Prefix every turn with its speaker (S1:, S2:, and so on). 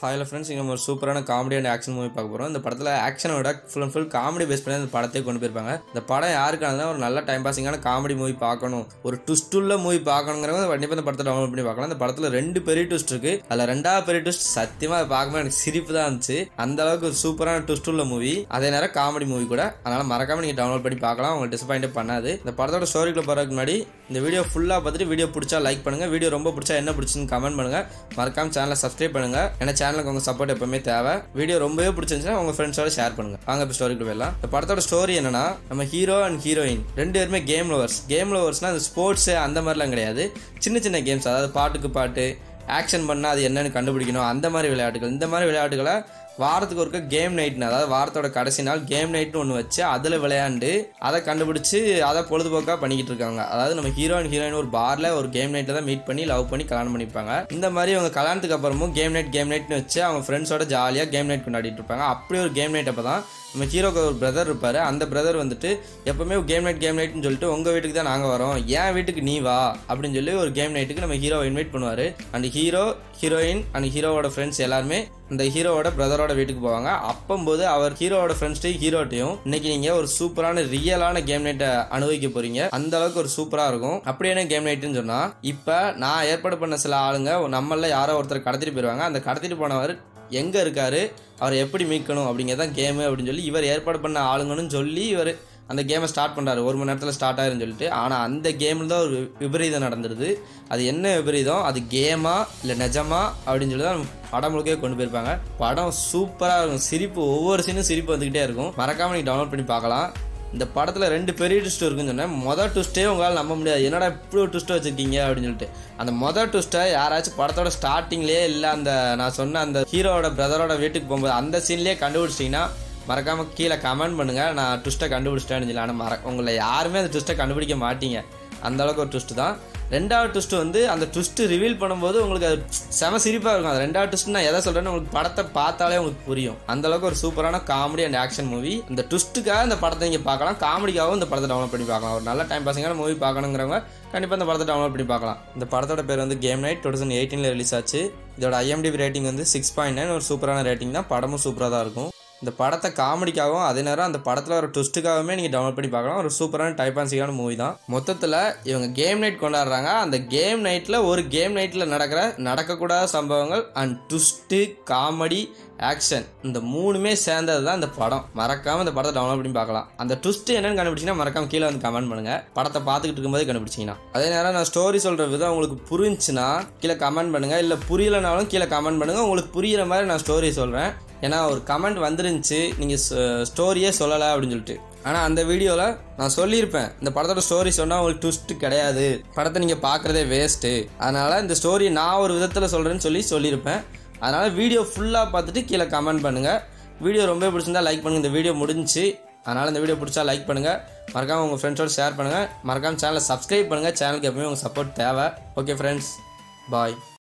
S1: ஹாயில் friends இங்கே நம்ம ஒரு சூப்பரான காமெடி அண்ட் ஆக்ஷன் மூவி பார்க்க போகிறோம் இந்த படத்தில் ஆக்ஷனோட full and full comedy base பண்ணி அந்த படத்தை கொண்டு போயிருப்பாங்க இந்த படம் யாருக்கானதுனா ஒரு நல்ல டைம் பாசிங்கான காமெடி மூவி பார்க்கணும் ஒரு twist உள்ள மூவி பார்க்கணுங்கிறவங்க கண்டிப்பாக இந்த படத்தை டவுன்லோட் பண்ணி பார்க்கலாம் இந்த படத்தில் ரெண்டு பெரிய ட்விஸ்ட் இருக்கு அதில் ரெண்டாவது பெரிய ட்விஸ்ட் சத்தியமாக அதை பார்க்கும்போது எனக்கு சிரிப்பு தான் இருந்துச்சு அந்த அளவுக்கு ஒரு சூப்பரான twist உள்ள மூவி அதே நேரம் காமெடி மூவி கூட அதனால் மறக்காம நீங்கள் டவுன்லோட் பண்ணி பார்க்கலாம் உங்களுக்கு டிசப்பாயிண்டே பண்ணாது இந்த படத்தோட ஸ்டோரிக்குள்ள போகிறதுக்கு முன்னாடி இந்த வீடியோ ஃபுல்லாக பார்த்துட்டு வீடியோ பிடிச்சா லைக் பண்ணுங்க வீடியோ ரொம்ப பிடிச்சா என்ன பிடிச்சுன்னு கமெண்ட் பண்ணுங்க மறக்காம சேனலை சப்ஸ்கிரைப் பண்ணுங்க ஏன்னா சேனலுக்கு உங்க சப்போர்ட் எப்பவுமே தேவை வீடியோ ரொம்பவே பிடிச்சிருந்துச்சுன்னா உங்க ஃப்ரெண்ட்ஸோட ஷேர் பண்ணுங்க வாங்க இப்போ ஸ்டோரிக்குள்ள போயிடலாம் இந்த படத்தோட ஸ்டோரி என்னன்னா நம்ம ஹீரோ அண்ட் ஹீரோயின் ரெண்டு பேருமே கேம் லவர்ஸ் கேம் லவர்ஸ்னா அந்த ஸ்போர்ட்ஸ் அந்த மாதிரிலாம் கிடையாது சின்ன சின்ன கேம்ஸ் அதாவது பாட்டுக்கு பாட்டு ஆக்ஷன் பண்ணால் அது என்னன்னு கண்டுபிடிக்கணும் அந்த மாதிரி விளையாட்டுகள் இந்த மாதிரி விளையாட்டுகளை வாரத்துக்கு ஒருக்க கேம் நைட்னு அதாவது வாரத்தோட கடைசி நாள் கேம் நைட்னு ஒன்று வச்சு அதில் விளையாண்டு அதை கண்டுபிடிச்சு அதை பொழுதுபோக்காக பண்ணிக்கிட்டு இருக்காங்க அதாவது நம்ம ஹீரோ அண்ட் ஹீரோயின் ஒரு பாரில் ஒரு கேம் நைட்டை தான் மீட் பண்ணி லவ் பண்ணி கல்யாணம் பண்ணிப்பாங்க இந்த மாதிரி அவங்க கல்யாணத்துக்கு அப்புறமும் கேம் நைட் கேம் நைட்னு வச்சு அவங்க ஃப்ரெண்ட்ஸோட ஜாலியாக கேம் நைட் கொண்டாடிட்டு இருப்பாங்க அப்படி ஒரு கேம் நைட் அப்போ தான் நம்ம ஹீரோக்கு ஒரு பிரதர் இருப்பார் அந்த பிரதர் வந்துட்டு எப்பவுமே கேம் நைட் கேம் நைட்னு சொல்லிட்டு உங்கள் வீட்டுக்கு தான் நாங்கள் வரோம் என் வீட்டுக்கு நீ வா அப்படின்னு சொல்லி ஒரு கேம் நைட்டுக்கு நம்ம ஹீரோவை இன்வைட் பண்ணுவார் அண்ட் ஹீரோ ஹீரோயின் அண்ட் ஹீரோவோட ஃப்ரெண்ட்ஸ் எல்லாருமே அந்த ஹீரோவோட பிரதரோட வீட்டுக்கு போவாங்க அப்பம்போது அவர் ஹீரோவோட ஃப்ரெண்ட்ஸ்டையும் ஹீரோட்டையும் இன்னைக்கு நீங்கள் ஒரு சூப்பரான ரியலான கேம் நைட்டை அனுபவிக்க போறீங்க அந்த அளவுக்கு ஒரு சூப்பராக இருக்கும் அப்படியான கேம் நைட்டுன்னு சொன்னால் இப்போ நான் ஏற்பாடு பண்ண சில ஆளுங்க நம்மள யாரோ ஒருத்தர் கடத்திட்டு போயிடுவாங்க அந்த கடத்திட்டு போனவர் எங்கே இருக்காரு அவரை எப்படி மீட்கணும் அப்படிங்கிறதான் கேமு அப்படின்னு சொல்லி இவர் ஏற்பாடு பண்ண ஆளுங்கன்னு சொல்லி இவர் அந்த கேமை ஸ்டார்ட் பண்ணுறாரு ஒரு மணி நேரத்தில் ஸ்டார்ட் ஆயிருன்னு சொல்லிட்டு ஆனால் அந்த கேமில் தான் ஒரு விபரீதம் நடந்துருது அது என்ன விபரீதம் அது கேமா இல்லை நிஜமா அப்படின்னு சொல்லி தான் படம் முழுக்கே கொண்டு போயிருப்பாங்க படம் சூப்பராக இருக்கும் சிரிப்பு ஒவ்வொரு சீனும் சிரிப்பு வந்துக்கிட்டே இருக்கும் மறக்காமல் நீங்கள் டவுன்லோட் பண்ணி பார்க்கலாம் இந்த படத்தில் ரெண்டு பெரிய ட்விஸ்ட் இருக்குன்னு சொன்னேன் மொதல் ட்விஸ்ட்டே உங்களால் நம்ப முடியாது என்னடா இப்படி ஒரு ட்விஸ்ட் வச்சுருக்கீங்க அப்படின்னு சொல்லிட்டு அந்த மொதல் ட்விஸ்ட்டை யாராச்சும் படத்தோட ஸ்டார்டிங்லேயே இல்லை அந்த நான் சொன்ன அந்த ஹீரோவோட பிரதரோட வீட்டுக்கு போகும்போது அந்த சீன்லேயே கண்டுபிடிச்சிட்டிங்கன்னா மறக்காமல் கீழே கமெண்ட் பண்ணுங்கள் நான் ட்விஸ்ட்டை கண்டுபிடிச்சிட்டேன்னு சொல்லி ஆனால் மற உங்களை யாருமே அந்த ட்விஸ்ட்டை கண்டுபிடிக்க மாட்டீங்க அந்த அளவுக்கு ஒரு ட்விஸ்ட் தான் ரெண்டாவது ட்விஸ்ட் வந்து அந்த ட்விஸ்ட் ரிவீல் பண்ணும்போது உங்களுக்கு அது செம சிரிப்பாக இருக்கும் அந்த ரெண்டாவது ட்விஸ்ட் நான் எதை சொல்கிறேன்னு உங்களுக்கு படத்தை பார்த்தாலே உங்களுக்கு புரியும் அந்த அளவுக்கு ஒரு சூப்பரான காமெடி அண்ட் ஆக்ஷன் மூவி இந்த ட்விஸ்ட்டுக்காக இந்த படத்தை நீங்கள் பார்க்கலாம் காமெடிக்காகவும் இந்த படத்தை டவுன்லோட் பண்ணி பார்க்கலாம் ஒரு நல்ல டைம் பாசிங்கான மூவி பார்க்கணுங்கிறவங்க கண்டிப்பாக இந்த படத்தை டவுன்லோட் பண்ணி பார்க்கலாம் இந்த படத்தோட பேர் வந்து கேம் நைட் டூ தௌசண்ட் எயிட்டீனில் ரிலீஸ் ஆச்சு இதோட ஐஎம்டிபி ரேட்டிங் வந்து சிக்ஸ் பாயிண்ட் நைன் ஒரு சூப்பரான ரேட்டிங் தான் படமும் சூப்பராக தான் இருக்கும் இந்த படத்தை காமெடிக்காகவும் அதே நேரம் அந்த படத்தில் ஒரு ட்விஸ்ட்டுக்காகவுமே நீங்கள் டவுன்லோட் பண்ணி பார்க்கலாம் ஒரு சூப்பரான டைப் ஆன்சிக்கான மூவி தான் மொத்தத்தில் இவங்க கேம் நைட் கொண்டாடுறாங்க அந்த கேம் நைட்டில் ஒரு கேம் நைட்டில் நடக்கிற நடக்கக்கூடாத சம்பவங்கள் அண்ட் ட்விஸ்ட்டு காமெடி ஆக்ஷன் இந்த மூணுமே சேர்ந்தது தான் இந்த படம் மறக்காம இந்த படத்தை டவுன்லோட் பண்ணி பார்க்கலாம் அந்த ட்விஸ்ட் என்னன்னு கண்டுபிடிச்சிங்கன்னா மறக்காம கீழே வந்து கமெண்ட் பண்ணுங்க படத்தை பார்த்துக்கிட்டு இருக்கும்போது கண்டுபிடிச்சிங்கன்னா அதே நேரம் நான் ஸ்டோரி சொல்ற விதம் உங்களுக்கு புரிஞ்சுன்னா கீழே கமெண்ட் பண்ணுங்க இல்லை புரியலைனாலும் கீழே கமெண்ட் பண்ணுங்க உங்களுக்கு புரியிற மாதிரி நான் ஸ்டோரி சொல்றேன் ஏன்னா ஒரு கமெண்ட் வந்துருந்துச்சு நீங்கள் ஸ்டோரியே சொல்லலை அப்படின்னு சொல்லிட்டு ஆனால் அந்த வீடியோவில் நான் சொல்லியிருப்பேன் இந்த படத்தோட ஸ்டோரி சொன்னால் உங்களுக்கு ட்விஸ்ட் கிடையாது படத்தை நீங்கள் பார்க்குறதே வேஸ்ட்டு அதனால் இந்த ஸ்டோரி நான் ஒரு விதத்தில் சொல்கிறேன்னு சொல்லி சொல்லியிருப்பேன் அதனால் வீடியோ ஃபுல்லாக பார்த்துட்டு கீழே கமெண்ட் பண்ணுங்கள் வீடியோ ரொம்ப பிடிச்சிருந்தா லைக் பண்ணுங்கள் இந்த வீடியோ முடிஞ்சுச்சு அதனால் இந்த வீடியோ பிடிச்சா லைக் பண்ணுங்கள் மறக்காமல் உங்கள் ஃப்ரெண்ட்ஸோட ஷேர் பண்ணுங்கள் மறக்காமல் சேனலை சப்ஸ்கிரைப் பண்ணுங்கள் சேனலுக்கு எப்பவுமே உங்கள் சப்போர்ட் தேவை ஓகே ஃப்ரெண்ட்ஸ் பாய்